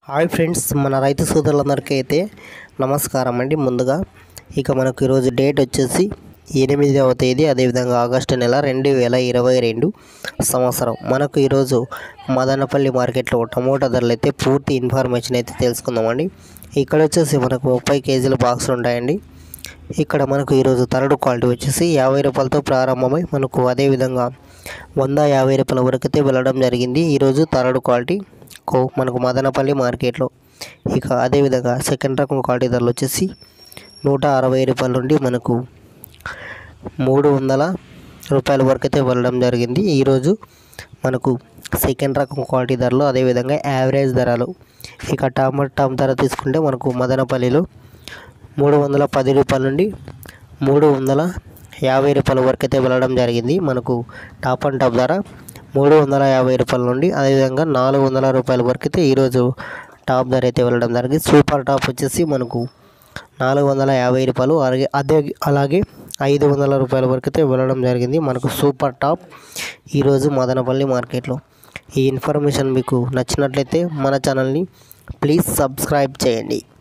hi friends మన రైతు సోదరులందరికీ అయితే నమస్కారం అండి ముందుగా ఇక మనకు ఈరోజు డేట్ వచ్చేసి ఎనిమిదవ తేదీ అదేవిధంగా ఆగస్టు నెల రెండు వేల ఇరవై రెండు సంవత్సరం మనకు ఈరోజు మదనపల్లి మార్కెట్లో టమోటా ధరలు అయితే పూర్తి ఇన్ఫర్మేషన్ అయితే తెలుసుకుందామండి ఇక్కడ వచ్చేసి మనకు ముప్పై కేజీల బాక్సులు ఉంటాయండి ఇక్కడ మనకు ఈరోజు తరడు క్వాలిటీ వచ్చేసి యాభై రూపాయలతో ప్రారంభమై మనకు అదేవిధంగా వంద యాభై రూపాయల వరకు అయితే వెళ్ళడం జరిగింది ఈరోజు తరడు క్వాలిటీ కో మనకు మదనపల్లి మార్కెట్లో ఇక అదేవిధంగా సెకండ్ రకం క్వాలిటీ ధరలు వచ్చేసి నూట అరవై రూపాయల నుండి మనకు మూడు వందల రూపాయల వరకు అయితే వెళ్ళడం జరిగింది ఈరోజు మనకు సెకండ్ రకం క్వాలిటీ ధరలు అదేవిధంగా యావరేజ్ ధరలు ఇక టమాటా ధర తీసుకుంటే మనకు మదనపల్లిలో మూడు వందల పది రూపాయల నుండి మూడు వందల యాభై రూపాయల వరకు అయితే వెళ్ళడం జరిగింది మనకు టాప్ అండ్ టాప్ ధర మూడు వందల యాభై రూపాయల నుండి అదేవిధంగా నాలుగు వందల రూపాయల వరకు అయితే ఈరోజు టాప్ ధర అయితే వెళ్ళడం జరిగింది సూపర్ టాప్ వచ్చేసి మనకు నాలుగు వందల యాభై రూపాయలు అలాగే అదే అలాగే ఐదు వందల రూపాయల వరకు అయితే వెళ్ళడం జరిగింది మనకు సూపర్ టాప్ ఈరోజు మదనపల్లి మార్కెట్లో ఈ ఇన్ఫర్మేషన్ మీకు నచ్చినట్లయితే మన ఛానల్ని ప్లీజ్ సబ్స్క్రైబ్ చేయండి